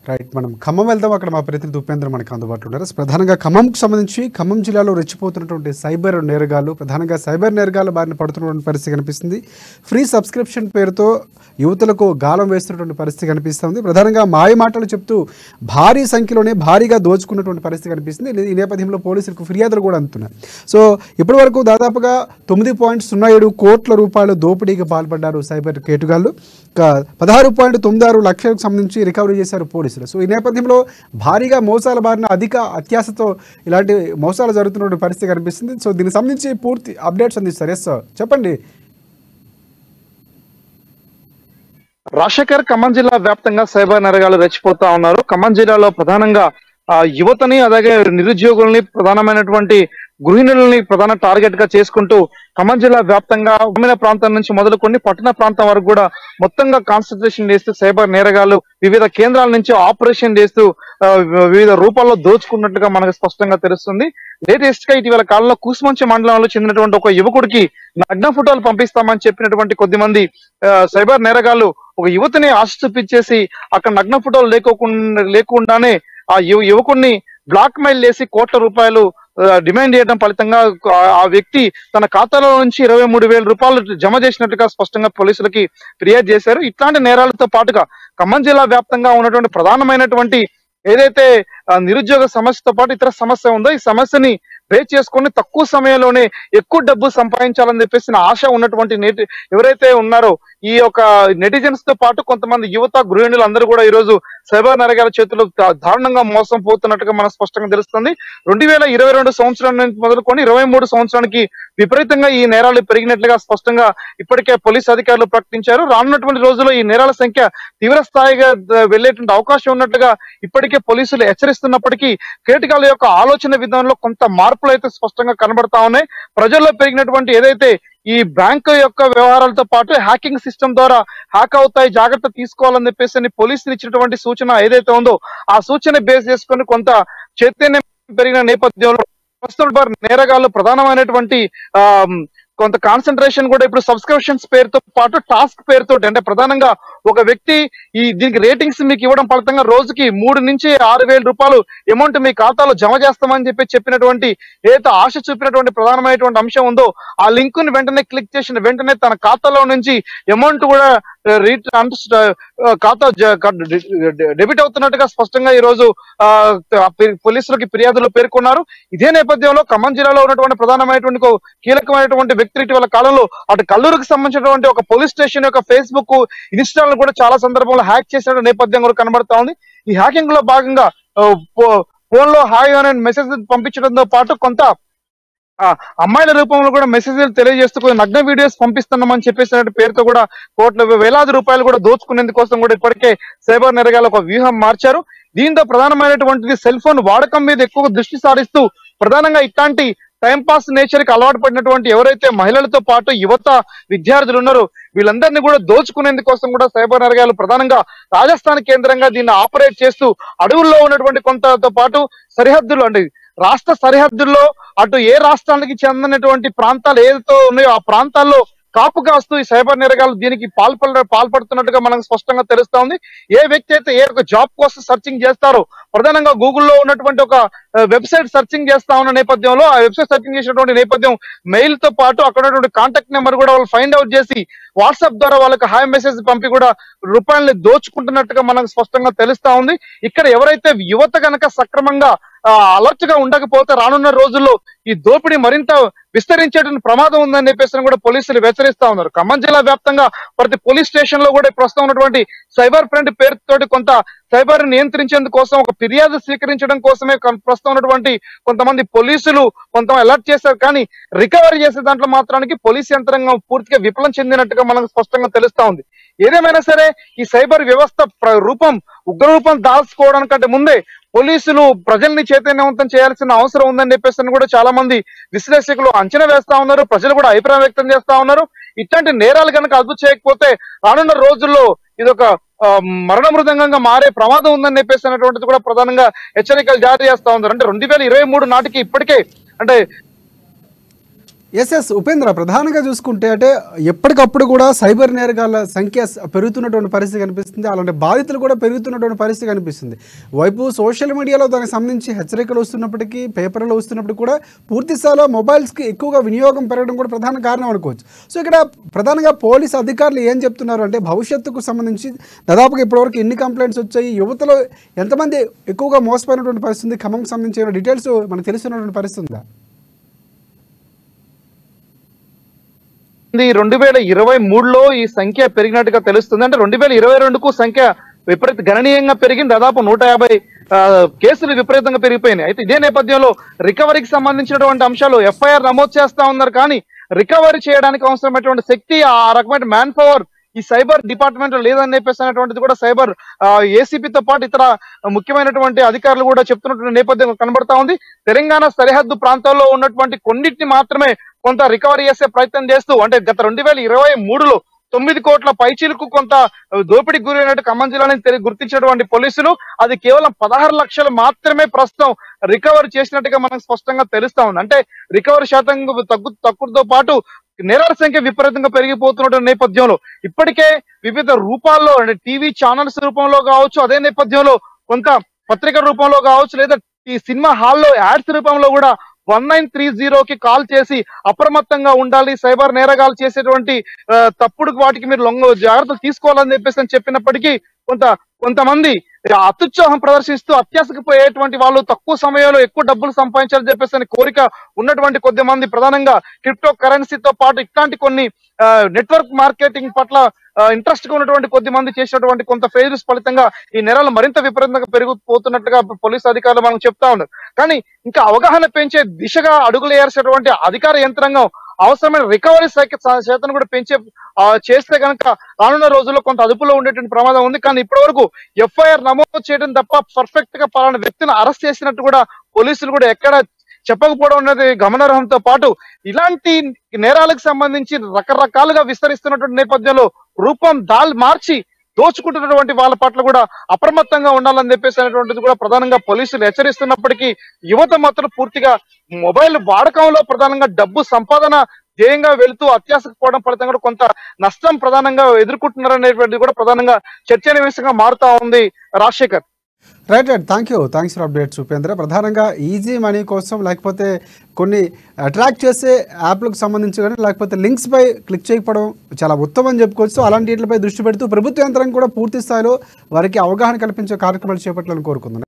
right మనం ఖమ్మం వెళ్దాం అక్కడ మా ప్రతినిధి ఉపేంద్ర మనకు అందుబాటులో ఉన్నారు ప్రధానంగా ఖమ్మంకు సంబంధించి ఖమ్మం జిల్లాలో రెచ్చిపోతున్నటువంటి సైబర్ నేరగాలు ప్రధానంగా సైబర్ నేరగాలు బారిన పడుతున్నటువంటి పరిస్థితి కనిపిస్తుంది ఫ్రీ సబ్స్క్రిప్షన్ పేరుతో యువతులకు గాలం వేస్తున్నటువంటి పరిస్థితి కనిపిస్తుంది ప్రధానంగా మాయ మాటలు చెప్తూ భారీ సంఖ్యలోనే భారీగా దోచుకున్నటువంటి పరిస్థితి కనిపిస్తుంది ఈ నేపథ్యంలో పోలీసులకు ఫిర్యాదులు కూడా అందుతున్నాయి సో ఇప్పటి వరకు దాదాపుగా తొమ్మిది పాయింట్ సున్నా ఏడు కోట్ల రూపాయల దోపిడీకి పాల్పడ్డారు సైబర్ కేటుగాళ్ళు ఇంకా పదహారు పాయింట్ తొమ్మిది ఆరు లక్షలకు సంబంధించి రికవరీ చేశారు పోలీసులు సో ఈ నేపథ్యంలో భారీగా మోసాల బారిన అధిక అత్యాశతో ఇలాంటి మోసాలు జరుగుతున్న పరిస్థితి కనిపిస్తుంది సో దీనికి సంబంధించి పూర్తి అప్డేట్స్ అందిస్తారు ఎస్ సార్ చెప్పండి రాజశేఖర్ ఖమ్మం జిల్లా వ్యాప్తంగా సైబర్ నేరగాలు రెచ్చిపోతా ఉన్నారు ఖమ్మం జిల్లాలో ప్రధానంగా ఆ, యువతని అలాగే నిరుద్యోగుల్ని ప్రధానమైనటువంటి గృహిణులని ప్రధాన టార్గెట్ గా చేసుకుంటూ ఖమ్మం జిల్లా వ్యాప్తంగా గ్రామీణ ప్రాంతం నుంచి మొదలుకొని పట్టణ ప్రాంతం వరకు కూడా మొత్తంగా కాన్సన్ట్రేషన్ చేస్తూ సైబర్ నేరగాలు వివిధ కేంద్రాల నుంచి ఆపరేషన్ చేస్తూ ఆ, వివిధ రూపాల్లో దోచుకున్నట్టుగా మనకు స్పష్టంగా తెలుస్తుంది లేటెస్ట్ గా ఇటీవల కాలంలో కూసుమంచి మండలంలో చెందినటువంటి ఒక యువకుడికి నగ్న ఫోటోలు పంపిస్తామని చెప్పినటువంటి కొద్ది మంది ఆ, సైబర్ నేరగాళ్ళు ఒక యువతిని ఆశ చూపించేసి అక్కడ నగ్న ఫోటోలు లేకోకుండా లేకుండానే ఆ యువ యువకుడిని బ్లాక్ మెయిల్ చేసి కోట్ల రూపాయలు ఆ, డిమాండ్ చేయడం ఫలితంగా ఆ- ఆ వ్యక్తి తన ఖాతాలో నుంచి ఇరవై మూడు వేల రూపాయలు జమ చేసినట్టుగా స్పష్టంగా పోలీసులకి ఫిర్యాదు చేశారు ఇట్లాంటి నేరాలతో పాటుగా ఖమ్మం జిల్లా వ్యాప్తంగా ఉన్నటువంటి ప్రధానమైనటువంటి ఏదైతే ఆ, నిరుద్యోగ సమస్యతో పాటు ఇతర సమస్య ఉందో ఈ సమస్యని బేస్ చేసుకొని తక్కువ సమయంలోనే ఎక్కువ డబ్బు సంపాదించాలని చెప్పేసి ఆశ ఉన్నటువంటి నేటి ఎవరైతే ఉన్నారో ఈ యొక్క నెటిజన్స్ తో పాటు కొంతమంది యువత గృహిణులు అందరూ కూడా ఈ రోజు సైబర్ నరగాల చేతులు దా- దారుణంగా మోసం పోతున్నట్టుగా మనకు స్పష్టంగా తెలుస్తుంది రెండు వేల ఇరవై రెండు సంవత్సరం నుంచి మొదలుకొని ఇరవై మూడు సంవత్సరానికి విపరీతంగా ఈ నేరాలు పెరిగినట్లుగా స్పష్టంగా ఇప్పటికే పోలీస్ అధికారులు ప్రకటించారు రానున్నటువంటి రోజుల్లో ఈ నేరాల సంఖ్య తీవ్ర స్థాయిగా ద- వెళ్లేటువంటి అవకాశం ఉన్నట్లుగా ఇప్పటికే పోలీసులు హెచ్చరిస్తున్నప్పటికీ కేటకాల యొక్క ఆలోచన విధానంలో కొంత మార్పులు అయితే స్పష్టంగా కనబడతా ఉన్నాయి ప్రజల్లో పెరిగినటువంటి ఏదైతే ఈ బ్యాంకు యొక్క వ్యవహారాలతో పాటు హ్యాకింగ్ సిస్టమ్ ద్వారా హ్యాక్ అవుతాయి జాగ్రత్త తీసుకోవాలని చెప్పేసి అని పోలీసులు ఇచ్చినటువంటి సూచన ఏదైతే ఉందో ఆ సూచన బేస్ చేసుకొని కొంత చైతన్యం పెరిగిన నేపథ్యంలో ప్రస్తుతం నేరగాళ్ళు ప్రధానమైనటువంటి ఆ కొంత కాన్సన్ట్రేషన్ కూడా ఇప్పుడు సబ్స్క్రిప్షన్స్ పేరుతో పాటు టాస్క్ పేరుతో అంటే ప్రధానంగా ఒక వ్యక్తి ఈ దీనికి రేటింగ్స్ మీకు ఇవ్వడం ఫలితంగా రోజుకి మూడు నుంచి ఆరు వేల రూపాయలు అమౌంట్ మీ ఖాతాలో జమ చేస్తామని చెప్పి చెప్పినటువంటి ఏదైతే ఆశ చూపినటువంటి ప్రధానమైనటువంటి అంశం ఉందో ఆ లింక్ ని వెంటనే క్లిక్ చేసిన వెంటనే తన ఖాతాలో నుంచి అమౌంట్ కూడా రీట్ అంటే ఆ, ఖాతా డెబిట్ అవుతున్నట్టుగా స్పష్టంగా ఈ రోజు ఆ, పి- పోలీసులకి ఫిర్యాదులు పేర్కొన్నారు ఇదే నేపథ్యంలో ఖమ్మం జిల్లాలో ఉన్నటువంటి ప్రధానమైనటువంటి ఒక కీలకమైనటువంటి వ్యక్తులు ఇటీవల కాలంలో అటు కల్లూరుకు సంబంధించినటువంటి ఒక పోలీస్ స్టేషన్ యొక్క ఫేస్బుక్ ఇన్స్టాలను కూడా చాలా సందర్భంలో హ్యాక్ చేసిన నేపథ్యం కూడా కనబడతా ఉంది ఈ హ్యాకింగ్ లో భాగంగా ఫోన్ లో హాయ్ అనే మెసేజ్ పంపించడంతో పాటు కొంత ఆ, అమ్మాయిల రూపంలో కూడా మెసేజ్లు తెలియజేస్తూ కొన్ని నగ్న వీడియోస్ పంపిస్తున్నామని చెప్పేసినటువంటి పేరుతో కూడా కోట్ల వేలాది రూపాయలు కూడా దోచుకునేందుకోసం కూడా ఇప్పటికే సైబర్ నేరగాలు ఒక వ్యూహం మార్చారు దీంతో ప్రధానమైనటువంటిది సెల్ ఫోన్ వాడకం మీద ఎక్కువ దృష్టి సారిస్తూ ప్రధానంగా ఇట్లాంటి టైం పాస్ నేచర్ కి అలవాటు పడినటువంటి ఎవరైతే మహిళలతో పాటు యువత విద్యార్థులు ఉన్నారో వీళ్ళందరినీ కూడా దోచుకునేందుకోసం కూడా సైబర్ నేరగాలు ప్రధానంగా రాజస్థాన్ కేంద్రంగా దీన్ని ఆపరేట్ చేస్తూ అడవుల్లో ఉన్నటువంటి కొంతతో పాటు సరిహద్దులు అంటే రాష్ట్ర సరిహద్దుల్లో అటు ఏ రాష్ట్రానికి చెందినటువంటి ప్రాంతాలు ఏదైతే ఉన్నాయో ఆ ప్రాంతాల్లో కాపు కాస్తూ ఈ సైబర్ నేరగాలు దీనికి పాల్పడ పాల్పడుతున్నట్టుగా మనకు స్పష్టంగా తెలుస్తా ఉంది ఏ వ్యక్తి అయితే ఏ ఒక జాబ్ కోసం సర్చింగ్ చేస్తారో ప్రధానంగా గూగుల్లో ఉన్నటువంటి ఒక వెబ్సైట్ సర్చింగ్ చేస్తా ఉన్న నేపథ్యంలో ఆ వెబ్సైట్ సర్చింగ్ చేసినటువంటి నేపథ్యం మెయిల్ తో పాటు అక్కడ ఉన్నటువంటి కాంటాక్ట్ నెంబర్ కూడా వాళ్ళు ఫైండ్ అవుట్ చేసి వాట్సాప్ ద్వారా వాళ్ళకి హాయ్ మెసేజ్ పంపి కూడా రూపాయలని దోచుకుంటున్నట్టుగా మనకు స్పష్టంగా తెలుస్తా ఉంది ఇక్కడ ఎవరైతే యువత గనక సక్రమంగా అలర్ట్ గా ఉండకపోతే రానున్న రోజుల్లో ఈ దోపిడీ మరింత విస్తరించేటువంటి ప్రమాదం ఉందని చెప్పేసి కూడా పోలీసులు హెచ్చరిస్తా ఉన్నారు ఖమ్మం జిల్లా వ్యాప్తంగా ప్రతి పోలీస్ స్టేషన్ లో కూడా ప్రస్తుతం ఉన్నటువంటి సైబర్ ఫ్రంట్ పేరుతోటి కొంత సైబర్ నియంత్రించేందుకు కోసం ఒక ఫిర్యాదు స్వీకరించడం కోసమే కొం- ప్రస్తుతం ఉన్నటువంటి కొంతమంది పోలీసులు కొంత అలర్ట్ చేశారు కానీ రికవరీ చేసే దాంట్లో మాత్రానికి పోలీస్ యంత్రాంగం పూర్తిగా విఫలం చెందినట్టుగా మనకు స్పష్టంగా తెలుస్తా ఉంది ఏదేమైనా సరే ఈ సైబర్ వ్యవస్థ ప్ర- రూపం ఉగ్ర రూపం దాల్చుకోవడానికంటే ముందే పోలీసులు ప్రజల్ని చైతన్యవంతం చేయాల్సిన అవసరం ఉందని చెప్పేసి కూడా చాలా మంది విశ్లేషకులు అంచనా వేస్తా ఉన్నారు ప్రజలు కూడా అభిప్రాయం వ్యక్తం చేస్తా ఉన్నారు ఇట్లాంటి నేరాలు కనుక అదుపు చేయకపోతే రానున్న రోజుల్లో ఇదొక ఆ, మరణ మృదంగంగా మారే ప్రమాదం ఉందని చెప్పేసి అనేటువంటిది కూడా ప్రధానంగా హెచ్చరికలు జారీ చేస్తా ఉన్నారు అంటే రెండు వేల ఇరవై మూడు నాటికి ఇప్పటికే అంటే ఎస్ ఎస్ ఉపేంద్ర ప్రధానంగా చూసుకుంటే అంటే ఎప్పటికప్పుడు కూడా సైబర్ నేరగాళ్ళ సంఖ్య స- పెరుగుతున్నటువంటి పరిస్థితి కనిపిస్తుంది అలాంటి బాధితులు కూడా పెరుగుతున్నటువంటి పరిస్థితి కనిపిస్తుంది వైపు సోషల్ మీడియాలో దానికి సంబంధించి హెచ్చరికలు వస్తున్నప్పటికీ పేపర్లో వస్తున్నప్పుడు కూడా పూర్తి స్థాయిలో మొబైల్స్కి ఎక్కువగా వినియోగం పెరగడం కూడా ప్రధాన కారణం అనుకోవచ్చు సో ఇక్కడ ప్రధానంగా పోలీస్ అధికారులు ఏం చెప్తున్నారు అంటే భవిష్యత్తుకు సంబంధించి దాదాపుగా ఇప్పటివరకు ఎన్ని కంప్లైంట్స్ వచ్చాయి యువతలో ఎంతమంది ఎక్కువగా మోసపోయినటువంటి పరిస్థితి ఉంది ఖమ్మంకి సంబంధించిన డీటెయిల్స్ మనకు తెలుస్తున్నటువంటి పరిస్థితి ఉందా ఇది రెండు వేల ఇరవై మూడులో ఈ సంఖ్య పెరిగినట్టుగా తెలుస్తుంది అంటే రెండు వేల ఇరవై రెండుకు సంఖ్య విపరీత గణనీయంగా పెరిగింది దాదాపు నూట యాభై ఆ, కేసులు విపరీతంగా పెరిగిపోయినాయి అయితే ఇదే నేపథ్యంలో రికవరీకి సంబంధించినటువంటి అంశాలు ఎఫ్ఐఆర్ నమోదు చేస్తా ఉన్నారు కానీ రికవరీ చేయడానికి అవసరమైనటువంటి శక్తి ఆ రకమైన మ్యాన్ పవర్ ఈ సైబర్ డిపార్ట్మెంట్ లేదని చెప్పేసి అనేటువంటిది కూడా సైబర్ ఏసీపీతో పాటు ఇతర ముఖ్యమైనటువంటి అధికారులు కూడా చెప్తున్నటువంటి నేపథ్యం కనబడతా ఉంది తెలంగాణ సరిహద్దు ప్రాంతాల్లో ఉన్నటువంటి కొన్నిటిని మాత్రమే కొంత రికవరీ చేసే ప్రయత్నం చేస్తూ అంటే గత రెండు వేల ఇరవై మూడులో తొమ్మిది కోట్ల పైచీలకు కొంత దోపిడీకి గురైనట్టు ఖమ్మం జిల్లాని తెలి- గుర్తించినటువంటి పోలీసులు అది కేవలం పదహారు లక్షలు మాత్రమే ప్రస్తుతం రికవర్ చేసినట్టుగా మనకు స్పష్టంగా తెలుస్తా ఉంది అంటే రికవరీ శాతం తగ్గు తక్కువతో పాటు నేరాల సంఖ్య విపరీతంగా పెరిగిపోతున్న నేపథ్యంలో ఇప్పటికే వివిధ రూపాల్లో అంటే టీవీ ఛానల్స్ రూపంలో కావచ్చు అదే నేపథ్యంలో కొంత పత్రిక రూపంలో కావచ్చు లేదా ఈ సినిమా హాల్లో యాడ్స్ రూపంలో కూడా వన్ నైన్ త్రీ జీరోకి కాల్ చేసి అప్రమత్తంగా ఉండాలి సైబర్ నేరగాలు చేసేటువంటి ఆ, తప్పుడు వాటికి మీరు లొంగ జాగ్రత్తలు తీసుకోవాలని చెప్పేసి అని చెప్పినప్పటికీ కొంత కొంతమంది అత్యుత్సాహం ప్రదర్శిస్తూ అత్యాశకు పోయేటువంటి వాళ్ళు తక్కువ సమయంలో ఎక్కువ డబ్బులు సంపాదించాలని చెప్పేసి అని కోరిక ఉన్నటువంటి కొద్ది మంది ప్రధానంగా క్రిప్టో కరెన్సీతో పాటు ఇట్లాంటి కొన్ని నెట్వర్క్ మార్కెటింగ్ పట్ల ఇంట్రెస్ట్ గా ఉన్నటువంటి కొద్ది మంది చేసినటువంటి కొంత ఫెయిల్స్ ఫలితంగా ఈ నేరాలు మరింత విపరీతంగా పెరిగిపోతున్నట్టుగా పోలీసు అధికారులు మనం చెప్తా ఉన్నారు కానీ ఇంకా అవగాహన పెంచే దిశగా అడుగులు వేయాల్సినటువంటి అధికార యంత్రాంగం అవసరమైన రికవరీ శాతం కూడా పెంచే ఆ, చేస్తే కనుక రానున్న రోజుల్లో కొంత అదుపులో ఉండేటువంటి ప్రమాదం ఉంది కానీ ఇప్పటి వరకు ఎఫ్ఐఆర్ నమోదు చేయడం తప్ప పర్ఫెక్ట్ గా పలానా వ్యక్తిని అరెస్ట్ చేసినట్టు కూడా పోలీసులు కూడా ఎక్కడ చెప్పకపోవడం అనేది గమనార్హంతో పాటు ఇలాంటి నేరాలకు సంబంధించి రకరకాలుగా విస్తరిస్తున్నటువంటి నేపథ్యంలో రూపం దాల్ మార్చి దోచుకుంటున్నటువంటి వాళ్ళ పట్ల కూడా అప్రమత్తంగా ఉండాలని చెప్పేసి అనేటువంటిది కూడా ప్రధానంగా పోలీసులు హెచ్చరిస్తున్నప్పటికీ యువత మాత్రం పూర్తిగా మొబైల్ వాడకంలో ప్రధానంగా డబ్బు సంపాదన ధ్యేయంగా వెళుతూ అత్యాసకు పోవడం ఫలితంగా కూడా కొంత నష్టం ప్రధానంగా ఎదుర్కొంటున్నారనేటువంటిది కూడా ప్రధానంగా చర్చనీయాంశంగా మారుతా ఉంది Rajasekhar right right thank you thanks for updates Upendra ప్రధానంగా ఈజీ మనీ కోసం లేకపోతే కొన్ని అట్రాక్ట్ చేసే యాప్లకు సంబంధించి కానీ లేకపోతే లింక్స్ పై క్లిక్ చేయకపోవడం చాలా ఉత్తమం అని చెప్పుకోవచ్చు సో అలాంటి వీటిపై దృష్టి పెడుతూ ప్రభుత్వ యంత్రం కూడా పూర్తి స్థాయిలో వారికి అవగాహన కల్పించే కార్యక్రమాలు చేపట్టాలని కోరుకుంటున్నాను